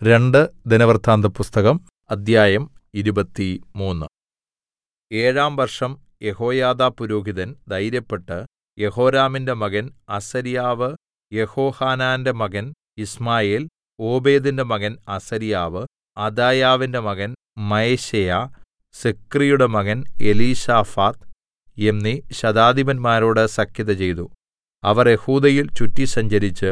രണ്ട് ദിനവൃത്താന്തപുസ്തകം അദ്ധ്യായം ഇരുപത്തിമൂന്ന് ഏഴാം വർഷം യെഹോയാദാ പുരോഹിതൻ ധൈര്യപ്പെട്ട് യെഹോരാമിന്റെ മകൻ അസര്യാവ് യെഹോഹാനാന്റെ മകൻ യിശ്മായേൽ ഓബേദിന്റെ മകൻ അസര്യാവ് അദായാവിന്റെ മകൻ മയശേയാ സിക്രിയുടെ മകൻ എലീശാഫാത്ത് എന്നീ ശതാധിപന്മാരോട് സഖ്യത ചെയ്തു അവർ യെഹൂദയിൽ ചുറ്റി സഞ്ചരിച്ച്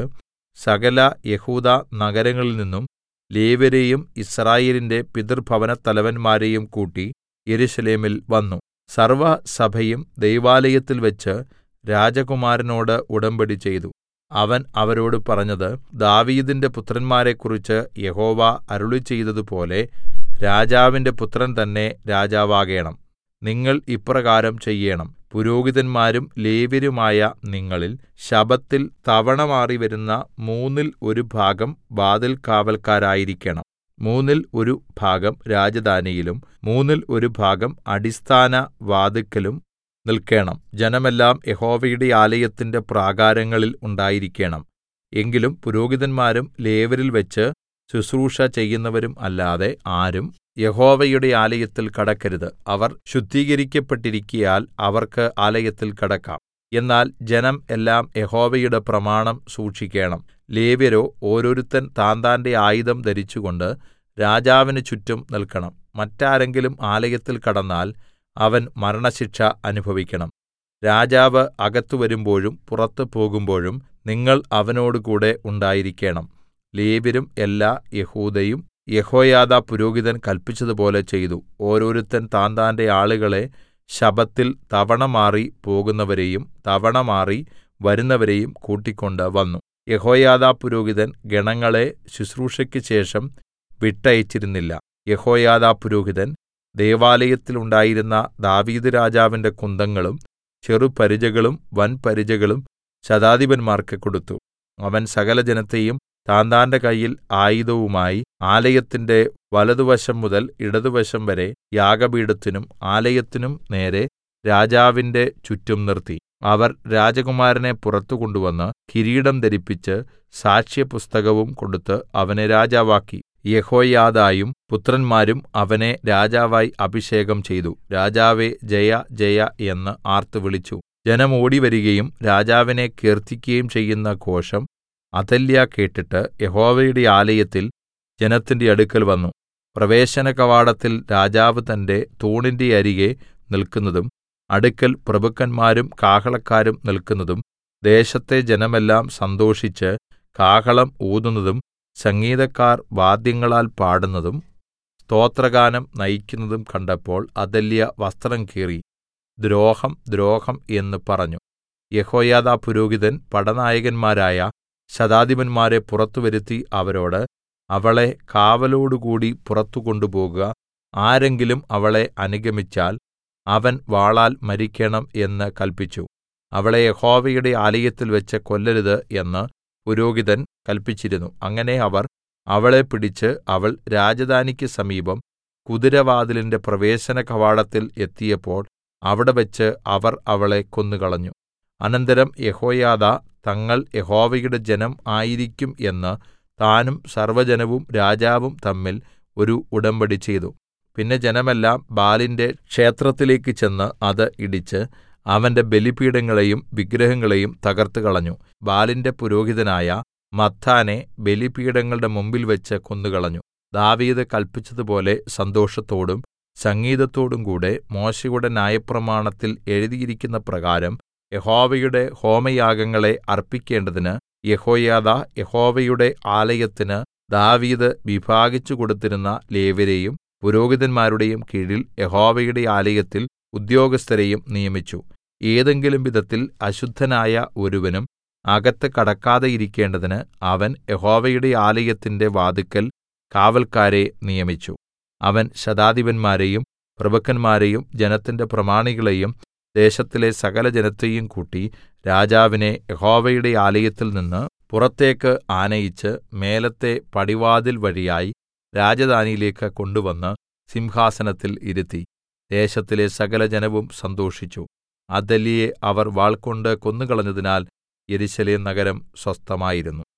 സകല യെഹൂദാ നഗരങ്ങളിൽനിന്നും ലേവ്യരെയും യിസ്രായേലിന്റെ പിതൃഭവനത്തലവന്മാരെയും കൂട്ടി യെരൂശലേമിൽ വന്നു സർവ്വസഭയും ദൈവാലയത്തിൽവെച്ച് രാജകുമാരനോട് ഉടമ്പടി ചെയ്തു അവൻ അവരോട് പറഞ്ഞത് ദാവീദിന്റെ പുത്രന്മാരെക്കുറിച്ച് യഹോവ അരുളിച്ചെയ്തതുപോലെ രാജാവിന്റെ പുത്രൻ തന്നെ രാജാവാകേണം നിങ്ങൾ ഇപ്രകാരം ചെയ്യേണം പുരോഹിതന്മാരും ലേവ്യരുമായ നിങ്ങളിൽ ശബ്ബത്തിൽ തവണമാറി വരുന്ന മൂന്നിൽ ഒരു ഭാഗം വാതിൽകാവല്ക്കാരായിരിക്കണം മൂന്നിൽ ഒരു ഭാഗം രാജധാനിയിലും മൂന്നിൽ ഒരു ഭാഗം അടിസ്ഥാന വാതിൽക്കലും നിൽക്കേണം ജനമെല്ലാം യഹോവയുടെ ആലയത്തിന്റെ പ്രാകാരങ്ങളിൽ ഉണ്ടായിരിക്കേണം എങ്കിലും പുരോഹിതന്മാരും ലേവ്യരിൽവെച്ച് ശുശ്രൂഷ ചെയ്യുന്നവരും അല്ലാതെ ആരും യഹോവയുടെ ആലയത്തിൽ കടക്കരുത് അവർ ശുദ്ധീകരിക്കപ്പെട്ടിരിക്കയാൽ അവർക്ക് ആലയത്തിൽ കടക്കാം എന്നാൽ ജനം എല്ലാം യഹോവയുടെ പ്രമാണം സൂക്ഷിക്കേണം ലേവ്യരോ ഓരോരുത്തൻ താന്താന്റെ ആയുധം ധരിച്ചുകൊണ്ട് രാജാവിന് ചുറ്റും നിൽക്കണം മറ്റാരെങ്കിലും ആലയത്തിൽ കടന്നാൽ അവൻ മരണശിക്ഷ അനുഭവിക്കണം രാജാവ് അകത്ത് വരുമ്പോഴും പുറത്ത് പോകുമ്പോഴും നിങ്ങൾ അവനോടുകൂടെ ഉണ്ടായിരിക്കേണം ലേവ്യരും എല്ലാ യെഹൂദയും യെഹോയാദാ പുരോഹിതൻ കല്പിച്ചതുപോലെ ചെയ്തു ഓരോരുത്തൻ താന്താന്റെ ആളുകളെ ശബ്ബത്തിൽ തവണമാറി പോകുന്നവരെയും തവണമാറി വരുന്നവരെയും കൂട്ടിക്കൊണ്ട് വന്നു യെഹോയാദാ പുരോഹിതൻ ഗണങ്ങളെ ശുശ്രൂഷയ്ക്ക് ശേഷം വിട്ടയച്ചിരുന്നില്ല യെഹോയാദാ പുരോഹിതൻ ദൈവാലയത്തിൽ ഉണ്ടായിരുന്ന ദാവീദ് രാജാവിന്റെ കുന്തങ്ങളും ചെറുപരിചകളും വൻപരിചകളും ശതാധിപന്മാർക്ക് കൊടുത്തു അവൻ സകലജനത്തെയും താന്താന്റെ കയ്യിൽ ആയുധവുമായി ആലയത്തിന്റെ വലതുവശം മുതൽ ഇടതുവശം വരെ യാഗപീഠത്തിനും ആലയത്തിനും നേരെ രാജാവിന്റെ ചുറ്റും നിർത്തി അവർ രാജകുമാരനെ പുറത്തു കൊണ്ടുവന്ന് കിരീടം ധരിപ്പിച്ച് സാക്ഷ്യപുസ്തകവും കൊടുത്ത് അവനെ രാജാവാക്കി യെഹോയാദായും പുത്രന്മാരും അവനെ രാജാവായി അഭിഷേകം ചെയ്തു രാജാവേ ജയ ജയ എന്ന് ആർത്തുവിളിച്ചു ജനം ഓടിവരികയും രാജാവിനെ കീർത്തിക്കുകയും ചെയ്യുന്ന ഘോഷം അഥല്യാ കേട്ടിട്ട് യഹോവയുടെ ആലയത്തിൽ ജനത്തിന്റെ അടുക്കൽ വന്നു പ്രവേശന കവാടത്തിൽ രാജാവ് തന്റെ തൂണിന്റെ അരികെ നിൽക്കുന്നതും അടുക്കൽ പ്രഭുക്കന്മാരും കാഹളക്കാരും നിൽക്കുന്നതും ദേശത്തെ ജനമെല്ലാം സന്തോഷിച്ച് കാഹളം ഊതുന്നതും സംഗീതക്കാർ വാദ്യങ്ങളാൽ പാടുന്നതും സ്തോത്രഗാനം നയിക്കുന്നതും കണ്ടപ്പോൾ അഥല്യ വസ്ത്രം കീറി ദ്രോഹം ദ്രോഹം എന്ന് പറഞ്ഞു യഹോയാദാ പുരോഹിതൻ പടനായകന്മാരായ ശതാധിപന്മാരെ പുറത്തു വരുത്തി അവരോട് അവളെ കാവലോടുകൂടി പുറത്തു കൊണ്ടുപോകുക ആരെങ്കിലും അവളെ അനുഗമിച്ചാൽ അവൻ വാളാൽ മരിക്കണം എന്ന് കല്പിച്ചു അവളെ യഹോവയുടെ ആലയത്തിൽ വെച്ച് കൊല്ലരുത് എന്ന് പുരോഹിതൻ കല്പിച്ചിരുന്നു അങ്ങനെ അവർ അവളെ പിടിച്ച് അവൾ രാജധാനിക്ക് സമീപം കുതിരവാതിലിന്റെ പ്രവേശന കവാടത്തിൽ എത്തിയപ്പോൾ അവിടെവെച്ച് അവർ അവളെ കൊന്നുകളഞ്ഞു അനന്തരം യഹോയാദാ തങ്ങൾ യഹോവയുടെ ജനം ആയിരിക്കും എന്ന് താനും സർവ്വജനവും രാജാവും തമ്മിൽ ഒരു ഉടമ്പടി ചെയ്തു പിന്നെ ജനമെല്ലാം ബാലിന്റെ ക്ഷേത്രത്തിലേക്ക് ചെന്ന് അത് ഇടിച്ച് അവന്റെ ബലിപീഠങ്ങളെയും വിഗ്രഹങ്ങളെയും തകർത്തുകളഞ്ഞു ബാലിന്റെ പുരോഹിതനായ മത്താനെ ബലിപീഠങ്ങളുടെ മുമ്പിൽ വെച്ച് കൊന്നുകളഞ്ഞു ദാവീദ് കല്പിച്ചതുപോലെ സന്തോഷത്തോടും സംഗീതത്തോടും കൂടെ മോശയുടെ ന്യായപ്രമാണത്തിൽ എഴുതിയിരിക്കുന്ന പ്രകാരം യഹോവയുടെ ഹോമയാഗങ്ങളെ അർപ്പിക്കേണ്ടതിന് യഹോയാദാ യഹോവയുടെ ആലയത്തിന് ദാവീദ് വിഭാഗിച്ചു കൊടുത്തിരുന്ന ലേവ്യരെയും പുരോഹിതന്മാരുടെയും കീഴിൽ യഹോവയുടെ ആലയത്തിൽ ഉദ്യോഗസ്ഥരെയും നിയമിച്ചു ഏതെങ്കിലും വിധത്തിൽ അശുദ്ധനായ ഒരുവനും അകത്ത് കടക്കാതെയിരിക്കേണ്ടതിന് അവൻ യഹോവയുടെ ആലയത്തിന്റെ വാതിൽക്കൽ കാവൽക്കാരെ നിയമിച്ചു അവൻ ശതാധിപന്മാരെയും പ്രഭുക്കന്മാരെയും ജനത്തിന്റെ പ്രമാണികളെയും ദേശത്തിലെ സകല ജനത്തെയും കൂട്ടി രാജാവിനെ യഹോവയുടെ ആലയത്തിൽ നിന്ന് പുറത്തേക്ക് ആനയിച്ച് മേലത്തെ പടിവാതിൽ വഴിയായി രാജധാനിയിലേക്ക് കൊണ്ടുവന്ന് സിംഹാസനത്തിൽ ഇരുത്തി ദേശത്തിലെ സകല ജനവും സന്തോഷിച്ചു അഥല്യയെ അവർ വാൾകൊണ്ട് കൊന്നുകളഞ്ഞതിനാൽ യെരൂശലേം നഗരം സ്വസ്ഥമായിരുന്നു